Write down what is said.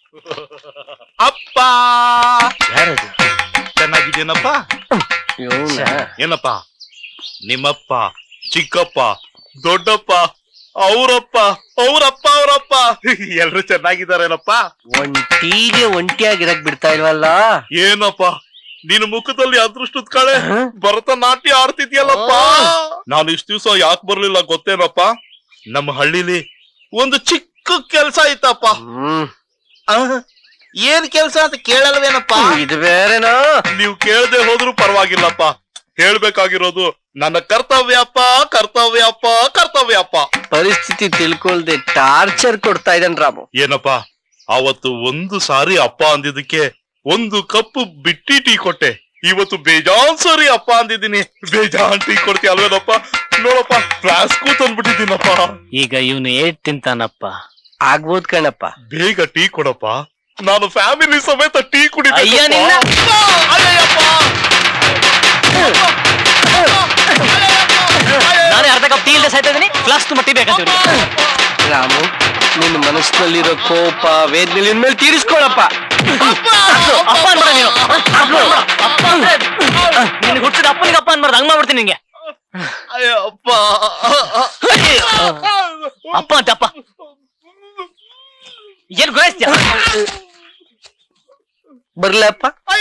ಅಪ್ಪ ಚೆನ್ನಾಗಿದ್ದೀನಪ್ಪ ಏನಪ್ಪ ನಿಮ್ಮಪ್ಪ ಚಿಕ್ಕಪ್ಪ ದೊಡ್ಡಪ್ಪ ಅವರಪ್ಪ ಅವರಪ್ಪ ಅವರಪ್ಪ ಎಲ್ರು ಚೆನ್ನಾಗಿದಾರೇನಪ್ಪ ಒಂಟಿಗೆ ಒಂಟಿಯಾಗಿರಕ್ ಬಿಡ್ತಾ ಇಲ್ವಲ್ಲ ಏನಪ್ಪ ನಿನ್ನ ಮುಖದಲ್ಲಿ ಅದೃಷ್ಟದ ಕಳೆ ಭರತನಾಟ್ಯ ಆಡ್ತಿದ್ಯಲ್ಲಪ್ಪ ನಾನು ಇಷ್ಟ ದಿವ್ಸ ಯಾಕೆ ಬರ್ಲಿಲ್ಲ ಗೊತ್ತೇನಪ್ಪ ನಮ್ಮ ಹಳ್ಳಿಲಿ ಒಂದು ಚಿಕ್ಕ ಕೆಲ್ಸ ಐತಪ್ಪ ಹ್ಮ್ ಆಹ್, ಏನ್ ಕೆಲ್ಸ ಅಂತ ಕೇಳಲ್ವೇನಪ್ಪ ಇದು ಬೇರೆನಾ ನೀವು ಕೇಳದೆ ಹೋದ್ರು ಪರವಾಗಿಲ್ಲಪ್ಪ ಹೇಳ್ಬೇಕಾಗಿರೋದು ನನ್ನ ಕರ್ತವ್ಯಪ್ಪ ಕರ್ತವ್ಯಪ್ಪ ಕರ್ತವ್ಯಪ್ಪ ಪರಿಸ್ಥಿತಿ ತಿಳ್ಕೊಳ್ದೆ ಟಾರ್ಚರ್ ಕೊಡ್ತಾ ಇದ್ದಾನೆ ರಾಮು ಏನಪ್ಪ ಅವತ್ತು ಒಂದು ಸಾರಿ ಅಪ್ಪ ಅಂದಿದ್ದಕ್ಕೆ ಒಂದು ಕಪ್ಪು ಬಿಟ್ಟಿ ಟೀ ಕೊಟ್ಟೆ ಇವತ್ತು ಬೇಜಾನ್ ಸಾರಿ ಅಪ್ಪ ಅಂದಿದ್ದೀನಿ ಬೇಜಾನ್ ಟೀ ಕೊಡ್ತೀಯ ಅಲ್ವೇನಪ್ಪ ನೋಡಪ್ಪ ಫ್ಲಾಸ್ಕು ತಂದ್ಬಿಟ್ಟಿದ್ದೀನಪ್ಪ ಈಗ ಇವನು ಏಟ್ ತಿಂತಾನಪ್ಪ ಆಗ್ಬೋದ್ ಕಣಪ್ಪ ಬೇಗ ಟೀ ಕೊಡಪ್ಪ ನಾನು ಫ್ಯಾಮಿಲಿ ಸಮೇತ ಟೀ ಕುಡಿತೀನಿ ಅಯ್ಯ ನಿನ್ನ. ನಾನೇ ಅರ್ಧ ಕಪ್ ಟೀ ಇಲ್ಲದೆ ಸಾಯ್ತಾ ಇದೀನಿ ಫ್ಲಾಸ್ಕ್ ತುಂಬ ಟೀ ಬೇಕಂತ ಇವ್ರಿಗೆ. ರಾಮು ನಿನ್ನ ಮನಸ್ಸಿನಲ್ಲಿರೋ ಕೋಪ ವೇದನೆ ನಿನ್ ಮೇಲೆ ತೀರಿಸ್ಕೊಳಪ್ಪ ಅಪ್ಪ ಅನ್ಬೇಡ ನೀನು ನಿನಗೆ ಹುಟ್ಟಿದ ಅಪ್ಪನಿಗೆ ಅಪ್ಪ ಅನ್ಬಾರ್ದು ಹಂಗ್ ಮಾಡ್ಬಿಡ್ತೀನಿ ನಿಂಗೆ ಅಯ್ಯಪ್ಪ ಅಪ್ಪ ಅಂತ ಅಪ್ಪ ಏನ್ ಗುರಾಯಿಸ್ತೀಯ ಬರ್ಲಪ್ಪ